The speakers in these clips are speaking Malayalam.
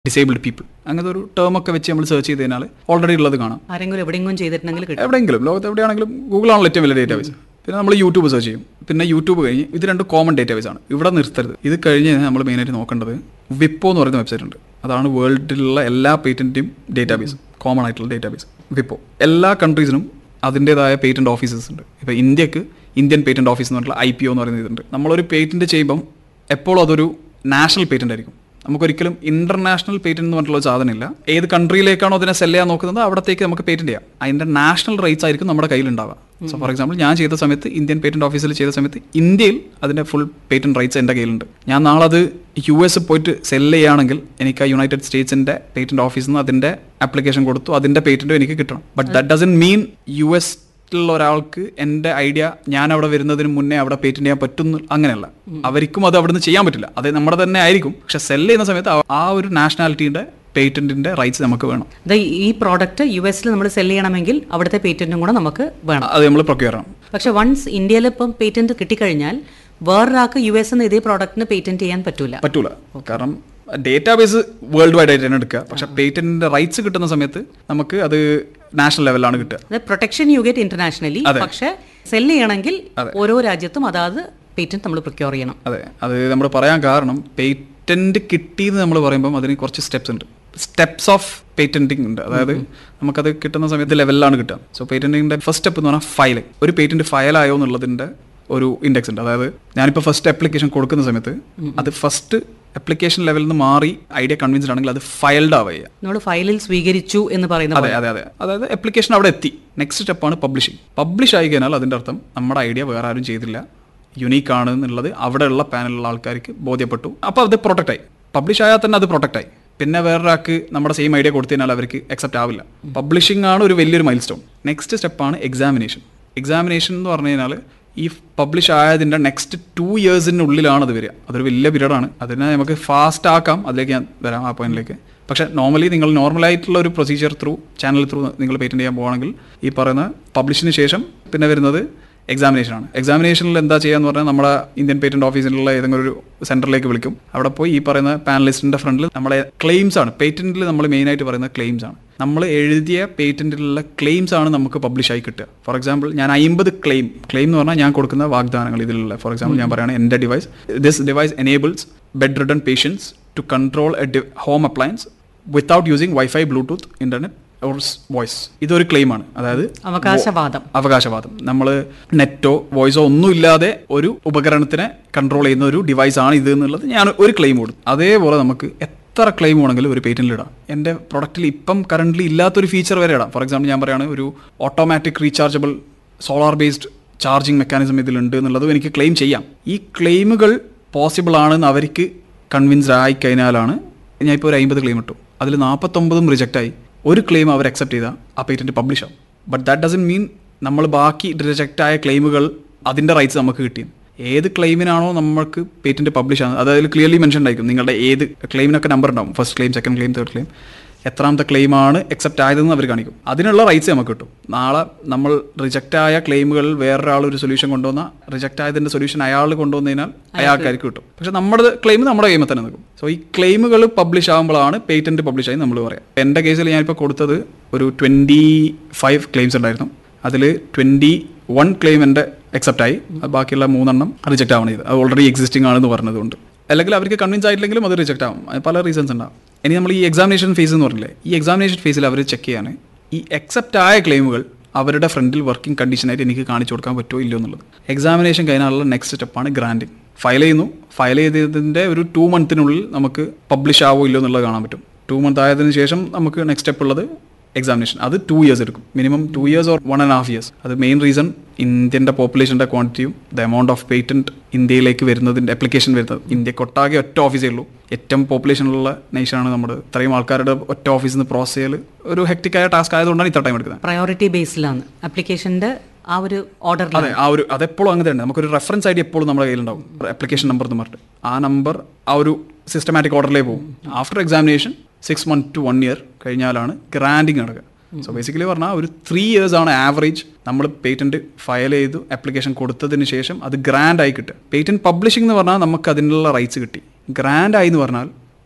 ഡിസേബിൾഡ് പീപ്പിൾ അങ്ങനത്തെ ഒരു ടേം ഒക്കെ വെച്ച് നമ്മൾ സെർച്ച് ചെയ്ത് കഴിഞ്ഞാൽ ഓൾറെഡി ഉള്ളത് കാണാം ആരെങ്കിലും എവിടെയെങ്കിലും ചെയ്തിട്ടുണ്ടെങ്കിൽ കിട്ടും എവിടെയെങ്കിലും ലോകത്ത് എവിടെയാണെങ്കിലും ഗൂഗിളാണല്ലോ ഏറ്റവും വലിയ ഡേറ്റാബേസ് പിന്നെ നമ്മൾ യൂട്യൂബ് സെർച്ച് ചെയ്യും പിന്നെ യൂട്യൂബ് കഴിഞ്ഞ് ഇത് രണ്ട് കോമൺ ഡേറ്റാബേസ് ആണ് ഇവിടെ നിർത്തരുത് ഇത് കഴിഞ്ഞ് കഴിഞ്ഞാൽ നമ്മൾ മെയിനായിട്ട് നോക്കേണ്ടത് വിപ്പോ എന്ന് പറയുന്ന വെബ്സൈറ്റ് ഉണ്ട് അതാണ് വേൾഡിലുള്ള എല്ലാ പേറ്റന്റിൻ്റെയും ഡേറ്റാബേസ് കോമൺ ആയിട്ടുള്ള ഡേറ്റാബേസ് വിപ്പോ എല്ലാ കൺട്രീസിനും അതിൻ്റെതായ പേറ്റന്റ് ഓഫീസസ് ഉണ്ട് ഇപ്പോൾ ഇന്ത്യക്ക് ഇന്ത്യൻ പേറ്റന്റ് ഓഫീസ് എന്ന് പറഞ്ഞിട്ടുള്ള ഐ പി ഒ എന്ന് പറയുന്ന ഇതുണ്ട് നമ്മളൊരു പേറ്റന്റ് ചെയ്യുമ്പം എപ്പോഴും അതൊരു നാഷണൽ പേറ്റന്റ് ആയിരിക്കും നമുക്കൊരിക്കലും ഇന്റർനാഷണൽ പേറ്റന്റ് എന്ന് പറഞ്ഞിട്ടുള്ള ഒരു സാധനമില്ല ഏത് കൺട്രിയിലേക്കാണോ അതിനെ സെല് ചെയ്യാൻ നോക്കുന്നത് അവിടത്തേക്ക് നമുക്ക് പേറ്റന്റ് ചെയ്യാം അതിന്റെ നാഷണൽ റൈറ്റ്സ് ആയിരിക്കും നമ്മുടെ കയ്യിൽ ഉണ്ടാവുക സോ ഫോർ എക്സാമ്പിൾ ഞാൻ ചെയ്ത സമയത്ത് ഇന്ത്യൻ പേറ്റന്റ് ഓഫീസിൽ ചെയ്ത സമയത്ത് ഇന്ത്യയിൽ അതിന്റെ ഫുൾ പേറ്റന്റ് റൈറ്റ്സ് എൻ്റെ കയ്യിലുണ്ട് ഞാൻ നാളെ അത് യു എസ് പോയിട്ട് സെല് ചെയ്യുകയാണെങ്കിൽ എനിക്ക് ആ യുണൈറ്റഡ് സ്റ്റേറ്റ്സിന്റെ പേറ്റന്റ് ഓഫീസിൽ നിന്ന് അതിന്റെ ആപ്ലിക്കേഷൻ കൊടുത്തു അതിന്റെ പേറ്റന്റും എനിക്ക് കിട്ടണം but that doesn't mean U S ഉള്ള ഒരാൾക്ക് എൻ്റെ ഐഡിയ ഞാൻ അവിടെ വരുന്നതിന് മുന്നേ അവിടെ പേറ്റന്റ് ചെയ്യാൻ പറ്റുന്നു അങ്ങനെയല്ല അവർക്കും അത് അവിടുന്ന് ചെയ്യാൻ പറ്റില്ല അത് നമ്മുടെ തന്നെ ആയിരിക്കും പക്ഷെ സെല് ചെയ്യുന്ന സമയത്ത് ആ- ആ ഒരു നാഷണാലിറ്റിയുടെ പേറ്റന്റിന്റെ റൈറ്റ്സ് നമുക്ക് വേണം ദാ ഈ പ്രോഡക്റ്റ് യു എസിൽ നമ്മൾ സെല് ചെയ്യണമെങ്കിൽ അവിടുത്തെ പേറ്റന്റും കൂടെ നമുക്ക് വേണം അത് നമ്മൾ പ്രൊക്യൂർ ചെയ്യണം പക്ഷെ വൺസ് ഇന്ത്യയിൽ ഇപ്പം പേറ്റന്റ് കിട്ടിക്കഴിഞ്ഞാൽ വേറൊരാൾക്ക് യു എസ് ഇതേ പ്രോഡക്റ്റിന് പേറ്റന്റ് ചെയ്യാൻ പറ്റൂല പറ്റൂല കാരണം ഡേറ്റാബേസ് വേൾഡ് വൈഡ് ആയിട്ട് തന്നെ എടുക്കുക പക്ഷെ പേറ്റന്റിന്റെ റൈറ്റ്സ് കിട്ടുന്ന സമയത്ത് നമുക്ക് അത് നാഷണൽ ലെവലിലാണ് കിട്ടുക അത് പ്രൊട്ടക്ഷൻ യു ഗെറ്റ് ഇന്റർനാഷണലി പക്ഷെ സെല് ചെയ്യണമെങ്കിൽ ഓരോ രാജ്യത്തും അതാത് പേറ്റന്റ് നമ്മൾ പ്രൊക്യൂർ ചെയ്യണം അതെ അത് നമ്മൾ പറയാൻ കാരണം പേറ്റന്റ് കിട്ടിയെന്ന് നമ്മൾ പറയുമ്പോൾ അതിന് കുറച്ച് സ്റ്റെപ്സ് ഉണ്ട് സ്റ്റെപ്സ് ഓഫ് പേറ്റന്റിങ് ഉണ്ട് അതായത് നമുക്കത് കിട്ടുന്ന സമയത്ത് ലെവലിലാണ് കിട്ടുക സോ പേറ്റന്റിന്റെ ഫസ്റ്റ് സ്റ്റെപ്പ് എന്ന് പറഞ്ഞാൽ ഫയൽ ഒരു പേറ്റന്റ് ഫയലായോ എന്നുള്ളതിന്റെ ഒരു ഇൻഡെക്സ് ഉണ്ട് അതായത് ഞാനിപ്പോൾ ഫസ്റ്റ് ആപ്ലിക്കേഷൻ കൊടുക്കുന്ന സമയത്ത് അത് ഫസ്റ്റ് ആപ്ലിക്കേഷൻ ലെവലിൽ നിന്ന് മാറി ഐഡിയ കൺവിൻസ്ഡ് ആണെങ്കിൽ അത് ഫയൽഡ് ആവുക നമ്മൾ ഫയലിൽ സ്വീകരിച്ചു എന്ന് പറയുന്ന അതെ അതെ അതെ അതായത് ആപ്ലിക്കേഷൻ അവിടെ എത്തി നെക്സ്റ്റ് സ്റ്റെപ്പാണ് പബ്ലിഷിംഗ് പബ്ലിഷ് ആയി കഴിഞ്ഞാൽ അതിൻ്റെ അർത്ഥം നമ്മുടെ ഐഡിയ വേറെ ആരും ചെയ്തില്ല യുണീക്ക് ആണ് എന്നുള്ളത് അവിടെയുള്ള പാനലിലുള്ള ആൾക്കാർക്ക് ബോധ്യപ്പെട്ടു അപ്പോൾ അത് പ്രൊട്ടക്റ്റ് ആയി പബ്ലിഷ് ആയാൽ തന്നെ അത് പ്രൊട്ടക്റ്റ് ആയി പിന്നെ വേറൊരാൾക്ക് നമ്മുടെ സെയിം ഐഡിയ കൊടുത്തു കഴിഞ്ഞാൽ അവർക്ക് അക്സെപ്റ്റ് ആവില്ല പബ്ലിഷിംഗ് ആണ് ഒരു വലിയൊരു മൈൽ സ്റ്റോൺ നെക്സ്റ്റ് സ്റ്റെപ്പാണ് എക്സാമിനേഷൻ എക്സാമിനേഷൻ എന്ന് പറഞ്ഞു കഴിഞ്ഞാൽ ഈ പബ്ലിഷ് ആയതിൻ്റെ നെക്സ്റ്റ് ടു ഇയേഴ്സിനുള്ളിലാണ് അത് വരിക അതൊരു വലിയ പീരീഡാണ് അതിനെ നമുക്ക് ഫാസ്റ്റ് ആക്കാം അതിലേക്ക് ഞാൻ വരാം ആ പോയിന്റിലേക്ക് പക്ഷേ നോർമലി നിങ്ങൾ നോർമലായിട്ടുള്ള ഒരു പ്രൊസീജിയർ ത്രൂ ചാനൽ ത്രൂ നിങ്ങൾ പേറ്റന്റ് ചെയ്യാൻ പോകുകയാണെങ്കിൽ ഈ പറയുന്ന പബ്ലിഷിന് ശേഷം പിന്നെ വരുന്നത് എക്സാമിനേഷൻ ആണ് എക്സാമിനേഷനിൽ എന്താ ചെയ്യാന്ന് പറഞ്ഞാൽ നമ്മുടെ ഇന്ത്യൻ പേറ്റന്റ് ഓഫീസിലുള്ള ഏതെങ്കിലും ഒരു സെന്ററിലേക്ക് വിളിക്കും അവിടെ പോയി ഈ പറയുന്ന പാനലിസ്റ്റിന്റെ ഫ്രണ്ടിൽ നമ്മളെ ക്ലെയിംസ് ആണ് പേറ്റന്റിൽ നമ്മൾ മെയിൻ ആയിട്ട് പറയുന്ന ക്ലെയിംസ് ആണ് നമ്മൾ എഴുതിയ പേറ്റന്റിലുള്ള ക്ലെയിംസ് ആണ് നമുക്ക് പബ്ലിഷ് ആയി കിട്ടുക ഫോർ എക്സാമ്പിൾ ഞാൻ അമ്പത് ക്ലെയിം ക്ലെയിം എന്ന് പറഞ്ഞാൽ ഞാൻ കൊടുക്കുന്ന വാഗ്ദാനങ്ങൾ ഇതിലുള്ള ഫോർ എക്സാമ്പിൾ ഞാൻ പറയുകയാണ് എൻ്റെ device this device enables bedridden patients to control a home appliance without using wifi Bluetooth internet or voice ഇതൊരു ക്ലെയിമാണ് അതായത് അവകാശവാദം അവകാശവാദം നമ്മൾ നെറ്റോ വോയിസോ ഒന്നുമില്ലാതെ ഒരു ഉപകരണത്തിനെ കൺട്രോൾ ചെയ്യുന്ന ഒരു ഡിവൈസ് ആണ് ഇത് എന്നുള്ളത് ഞാൻ ഒരു ക്ലെയിം കൊടുക്കും അതേപോലെ നമുക്ക് എത്ര ക്ലെയിം വേണമെങ്കിലും ഒരു പേറ്റന്റിൽ ഇടാം എൻ്റെ പ്രൊഡക്റ്റിൽ ഇപ്പം കറൻ്റ്ലി ഇല്ലാത്തൊരു ഫീച്ചർ വരെ ഇടാം ഫോർ എക്സാമ്പിൾ ഞാൻ പറയുകയാണ് ഒരു automatic rechargeable solar based charging mechanism ഇതിലുണ്ട് എന്നുള്ളതും എനിക്ക് ക്ലെയിം ചെയ്യാം ഈ ക്ലെയിമുകൾ പോസിബിൾ ആണെന്ന് അവർക്ക് കൺവിൻസ്ഡ് ആയി കഴിഞ്ഞാലാണ് ഞാൻ ഇപ്പോൾ ഒരു അമ്പത് ക്ലെയിം ഇട്ടു അതിൽ നാൽപ്പത്തൊമ്പതും റിജക്റ്റ് ആയി ഒരു ക്ലെയിം അവർ അക്സെപ്റ്റ് ചെയ്താൽ ആ പേറ്റന്റ് പബ്ലിഷ് ആവും ബട്ട് ദാറ്റ് ഡസൻ മീൻ നമ്മൾ ബാക്കി റിജക്റ്റ് ആയ ക്ലെയിമുകൾ അതിൻ്റെ റൈറ്റ്സ് നമുക്ക് കിട്ടി ഏത് ക്ലെയിമിനാണോ നമുക്ക് പേറ്റന്റ് പബ്ലിഷ് ആണ് അതായത് ക്ലിയർലി മെൻഷൻ ആയിരിക്കും നിങ്ങളുടെ ഏത് ക്ലെയിമിനൊക്കെ നമ്പർ ഉണ്ടാവും first claim second claim third claim എത്രാമത്തെ ക്ലെയിമാണ് അക്സെപ്റ്റ് ആയതെന്ന് അവർ കാണിക്കും അതിനുള്ള റൈറ്റ്സ് നമുക്ക് കിട്ടും നാളെ നമ്മൾ റിജക്റ്റ് ആയ ക്ലെയിമുകൾ വേറൊരാൾ ഒരു സൊല്യൂഷൻ കൊണ്ടുവന്ന റിജക്റ്റ് ആയതിന്റെ സൊല്യൂഷൻ അയാൾ കൊണ്ടുവന്നതിനാൽ അയാൾക്കാർക്ക് കിട്ടും പക്ഷെ നമ്മുടെ ക്ലെയിം നമ്മുടെ കൈമിൽ തന്നെ നിൽക്കും സോ ഈ ക്ലെയിമുകൾ പബ്ലിഷ് ആകുമ്പോഴാണ് പേറ്റന്റ് പബ്ലിഷ് ആയി നമ്മൾ പറയാം എൻ്റെ കേസിൽ ഞാനിപ്പോൾ കൊടുത്തത് ഒരു ട്വൻറ്റി ഫൈവ് ക്ലെയിംസ് ഉണ്ടായിരുന്നു അതിൽ ട്വൻറ്റി വൺ ക്ലെയിം എൻ്റെ അക്സെപ്റ്റ് ആയി അത് ബാക്കിയുള്ള മൂന്നെണ്ണം റിജക്റ്റ് ആവണം ചെയ്ത് അത് ഓൾറെഡി എക്സിസ്റ്റിംഗ് ആണെന്ന് പറഞ്ഞതുകൊണ്ട് അല്ലെങ്കിൽ അവർക്ക് കൺവിൻസ് ആയിട്ടില്ലെങ്കിലും അത് റിജക്റ്റ് ആവും അത് പല റീസൺസ് ഉണ്ടാവും ഇനി നമ്മൾ ഈ എക്സാമിനേഷൻ ഫേസ് എന്ന് പറഞ്ഞില്ലേ ഈ എക്സാമിനേഷൻ ഫേസിൽ അവർ ചെക്ക് ചെയ്യാൻ ഈ അക്സെപ്റ്റ് ആയ ക്ലെയിമുകൾ അവരുടെ ഫ്രണ്ടിൽ വർക്കിംഗ് കണ്ടീഷനായിട്ട് എനിക്ക് കാണിച്ചു കൊടുക്കാൻ പറ്റുമോ ഇല്ലയോ എന്നുള്ളത് എക്സാമിനേഷൻ കഴിഞ്ഞാലുള്ള നെക്സ്റ്റ് സ്റ്റെപ്പാണ് ഗ്രാൻഡിങ് ഫയൽ ചെയ്യുന്നു ഫയൽ ചെയ്തതിൻ്റെ ഒരു ടു മന്തിനുള്ളിൽ നമുക്ക് പബ്ലിഷ് ആവോ ഇല്ലയോ എന്നുള്ളത് കാണാൻ പറ്റും ടു മന്ത് ആയതിനു ശേഷം നമുക്ക് നെക്സ്റ്റ് സ്റ്റെപ്പ് ഉള്ളത് എക്സാമിനേഷൻ അത് ടു ഇയേഴ്സ് എടുക്കും minimum two years or one and half years അത് മെയിൻ റീസൺ ഇന്ത്യൻ്റെ പോപ്പുലേഷൻ്റെ ക്വാണ്ടിറ്റിയും ദ എമൗണ്ട് ഓഫ് പേറ്റന്റ് ഇന്ത്യയിലേക്ക് വരുന്നതിൻ്റെ അപ്ലിക്കേഷൻ വരുന്നത് ഇന്ത്യക്കൊട്ടാകെ ഒറ്റ ഓഫീസേ ഉള്ളൂ ഏറ്റവും പോപ്പുലേഷനുള്ള നേഷനാണ് നമ്മുടെ ഇത്രയും ആൾക്കാരുടെ ഒറ്റ ഓഫീസിൽ നിന്ന് പ്രോസസ് ചെയ്യൽ ഒരു ഹെക്ടിക്കായ ടാസ്ക് ആയതുകൊണ്ടാണ് ഇത്ര ടൈം എടുക്കുന്നത് പ്രയോറിറ്റി ബേസിലാണ് ആപ്ലിക്കേഷന്റെ ആ ഒരു ഓർഡറിൽ അതെ ആ ഒരു അതെപ്പോഴും അങ്ങനെ തന്നെ നമുക്കൊരു റെഫറൻസ് ഐ ഡി എപ്പോഴും നമ്മുടെ കയ്യിലുണ്ടാവും ആപ്ലിക്കേഷൻ നമ്പർ എന്ന് പറഞ്ഞിട്ട് ആ നമ്പർ ആ ഒരു സിസ്റ്റമാറ്റിക് ഓർഡറിലേ പോകും after examination six month two one year കഴിഞ്ഞാലാണ് ഗ്രാൻഡിങ് നടക്കുക സോ ബേസിക്കലി പറഞ്ഞാൽ ഒരു ത്രീ ഇയേഴ്സ് ആണ് ആവറേജ് നമ്മൾ പേറ്റന്റ് ഫയൽ ചെയ്തു ആപ്ലിക്കേഷൻ കൊടുത്തതിന് ശേഷം അത് ഗ്രാൻഡ് ആയി കിട്ടുക പേറ്റന്റ് പബ്ലിഷിംഗ് എന്ന് പറഞ്ഞാൽ നമുക്ക് അതിനുള്ള റൈറ്റ്സ് കിട്ടി ഗ്രാൻഡ് ആയി എന്ന് പറഞ്ഞാൽ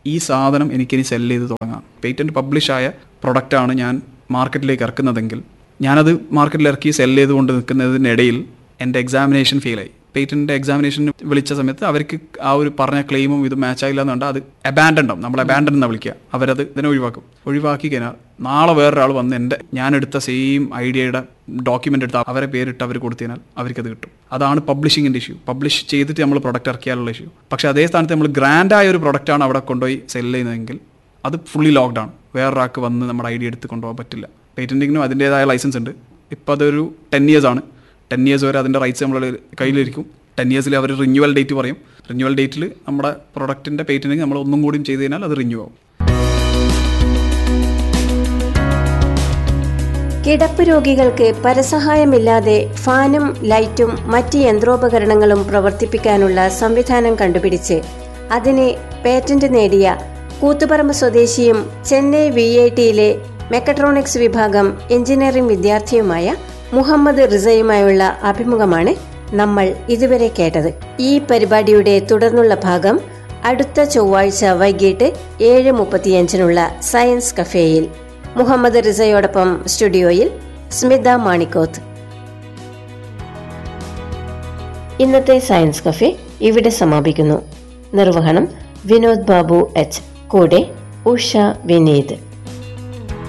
ഈ സാധനം എനിക്കിനി സെല് ചെയ്ത് തുടങ്ങാം പേറ്റൻറ്റ് പബ്ലിഷ് ആയ പ്രൊഡക്റ്റാണ് ഞാൻ മാർക്കറ്റിലേക്ക് ഇറക്കുന്നതെങ്കിൽ ഞാനത് മാർക്കറ്റിൽ ഇറക്കി സെല് ചെയ്തുകൊണ്ട് നിൽക്കുന്നതിനിടയിൽ എൻ്റെ എക്സാമിനേഷൻ ഫെയിലായി പേറ്റൻറ്റിൻ്റെ എക്സാമിനേഷൻ വിളിച്ച സമയത്ത് അവർക്ക് ആ ഒരു പറഞ്ഞ ക്ലെയിമും ഇത് മാച്ച് ആയില്ല എന്ന് കണ്ടാൽ അത് അബാൻഡൻ ആവും നമ്മൾ അബാൻഡൻ എന്നാണ് വിളിക്കുക അവരത് ഇതിനെ ഒഴിവാക്കും ഒഴിവാക്കി കഴിഞ്ഞാൽ നാളെ വേറൊരാൾ വന്ന് എൻ്റെ ഞാൻ എടുത്ത സെയിം ഐഡിയയുടെ ഡോക്യുമെൻ്റ് എടുത്ത് അവരെ പേരിട്ട് അവർ കൊടുത്തു കഴിഞ്ഞാൽ അവർക്കത് കിട്ടും അതാണ് പബ്ലിഷിങ്ങിൻ്റെ ഇഷ്യൂ പബ്ലിഷ് ചെയ്തിട്ട് നമ്മൾ പ്രൊഡക്റ്റ് ഇറക്കിയാലുള്ള ഇഷ്യൂ പക്ഷേ അതേ സ്ഥാനത്ത് നമ്മൾ ഗ്രാൻഡായ ഒരു പ്രൊഡക്റ്റാണ് അവിടെ കൊണ്ടുപോയി സെല് ചെയ്യുന്നതെങ്കിൽ അത് ഫുള്ളി ലോക്ക്ഡൗൺ വേറൊരാൾക്ക് വന്ന് നമ്മുടെ ഐഡിയ എടുത്ത് കൊണ്ടുപോകാൻ പറ്റില്ല പേറ്റൻറ്റിങ്ങിനും അതിൻ്റേതായ ലൈസൻസ് ഉണ്ട് ഇപ്പോൾ അതൊരു ടെൻ ഇയേഴ്സ് ആണ് ടെൻ ഇയേഴ്സ് വരെ അതിൻ്റെ റൈറ്റ്സ് നമ്മുടെ കയ്യിലിരിക്കും ടെൻ ഇയേഴ്സിൽ അവർ റിന്യൂവൽ ഡേറ്റ് പറയും റിന്യൂവൽ ഡേറ്റിൽ നമ്മുടെ പ്രൊഡക്റ്റിൻ്റെ പേറ്റൻറ്റിങ് നമ്മൾ ഒന്നും കൂടിയും ചെയ്ത് കഴിഞ്ഞാൽ അത് റിന്യൂ ആവും കിടപ്പ് രോഗികൾക്ക് പരസഹായമില്ലാതെ ഫാനും ലൈറ്റും മറ്റ് യന്ത്രോപകരണങ്ങളും പ്രവർത്തിപ്പിക്കാനുള്ള സംവിധാനം കണ്ടുപിടിച്ച് അതിന് പേറ്റന്റ് നേടിയ കൂത്തുപറമ്പ് സ്വദേശിയും ചെന്നൈ വി ഐ ടിയിലെ മെക്കട്രോണിക്സ് വിഭാഗം എഞ്ചിനീയറിംഗ് വിദ്യാർത്ഥിയുമായ മുഹമ്മദ് റിസയുമായുള്ള അഭിമുഖമാണ് നമ്മൾ ഇതുവരെ കേട്ടത് ഈ പരിപാടിയുടെ തുടർന്നുള്ള ഭാഗം അടുത്ത ചൊവ്വാഴ്ച വൈകിട്ട് ഏഴ് മുപ്പത്തിയഞ്ചിനുള്ള സയൻസ് കഫേയിൽ മുഹമ്മദ് റിസയോടൊപ്പം സ്റ്റുഡിയോയിൽ സ്മിത മാണിക്കോത്ത് ഇന്നത്തെ സയൻസ് കഫേ ഇവിടെ സമാപിക്കുന്നു നിർവഹണം വിനോദ് ബാബു എച്ച് കൂടെ ഉഷ വിനീത്